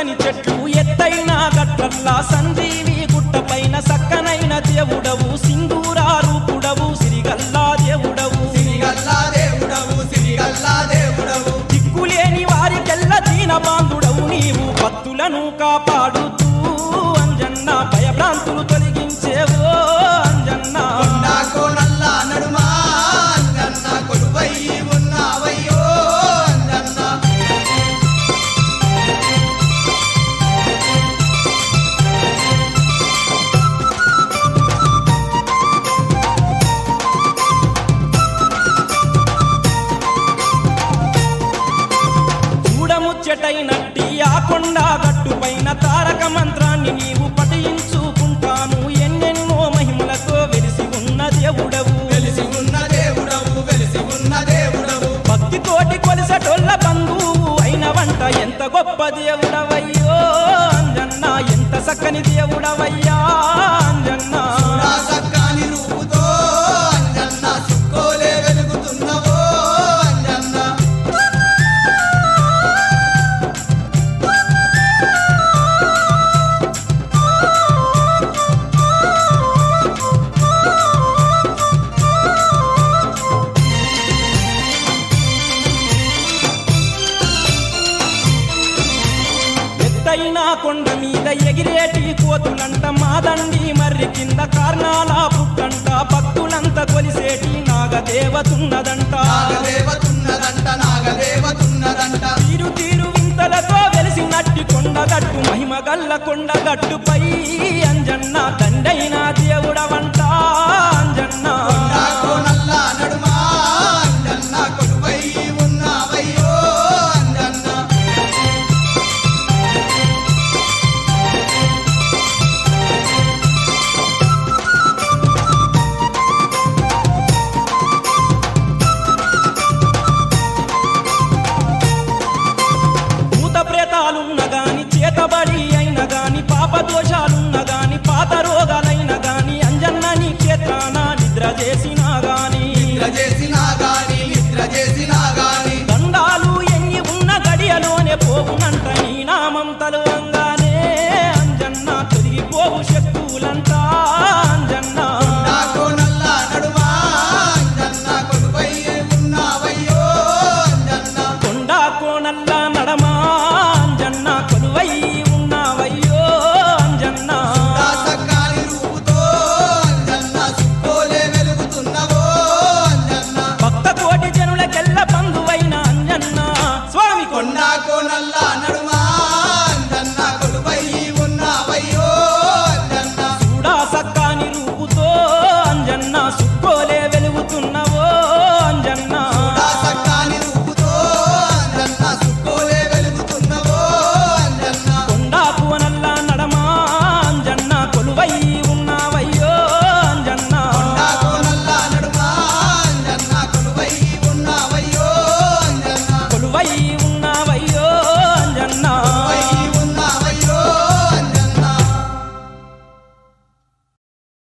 పచ్చని చెట్లు ఎత్తైన గట్లల్లా సంజీవి గుట్టపైన సక్కనైన దేవుడవు సింధూరా రూపుడవు సిరిగల్లా దేవుడవు సిరిగల్లా దేవుడవు సిరిగల్లా దేవుడవు దిక్కులేని వారికెల్ల దీన బాంధుడవు నీవు భక్తులను కాపాడుతూ అంజన్న భయభ్రాంతులు తొలగించేవో అంజన్న కొండాకో నల్ల నడుమా అంజన్న కొలువై ఉన్నావయ్యో అంజన్న చూడముచ్చటైనట్టి ఆ కొండ గట్టుపైన తారక మంత్రాన్ని నీవు పఠించుకుంటాను ఎన్నెన్నో మహిమలతో వెలిసి ఉన్న దేవుడవు వెలిసి ఉన్న దేవుడవు వెలిసి ఉన్న దేవుడవు భక్తితోటి కొలిసటొల్ల బంధువు అయిన వంట ఎంత గొప్ప దేవుడవయ్యో అంజన్న ఎంత చక్కని దేవుడవయ్యా అంజన్న నా సక్కాని రూపుతో అంజన్న చుక్కోలే వెలుగుతున్నవో అంజన్న ఎత్తైన కొండ మీద ఎగిరేటి కోతులంట మాదండి మర్రి కింద కార్నాల పుట్టంట భక్తులంత కొలిసేటి నాగదేవతున్నదంట నాగదేవతున్నదంట నాగదేవతున్నదంట తీరు తీరు వింతలతో వెలిసినట్టి కొండగట్టు మహిమ గల్ల కొండగట్టుపై అంజన్న దండైన దేవుడవంట అంజన్న కొండాకో నల్ల నడుమా అంజన్న కొలువై ఉన్నావయ్యో అంజన్న భూత ప్రేతాలున్న గాని చేతబడి అయిన గాని పాప దోషాలున్న గాని పాత రోగాలైన గాని అంజన్న నీ క్షేత్రాన నిద్ర చేసినా గాని నిద్ర చేసినా గాని నిద్ర చేసినా గాని దండాలు ఎన్ని ఉన్న గడియలోనే పోవునంట నీ నామం తలు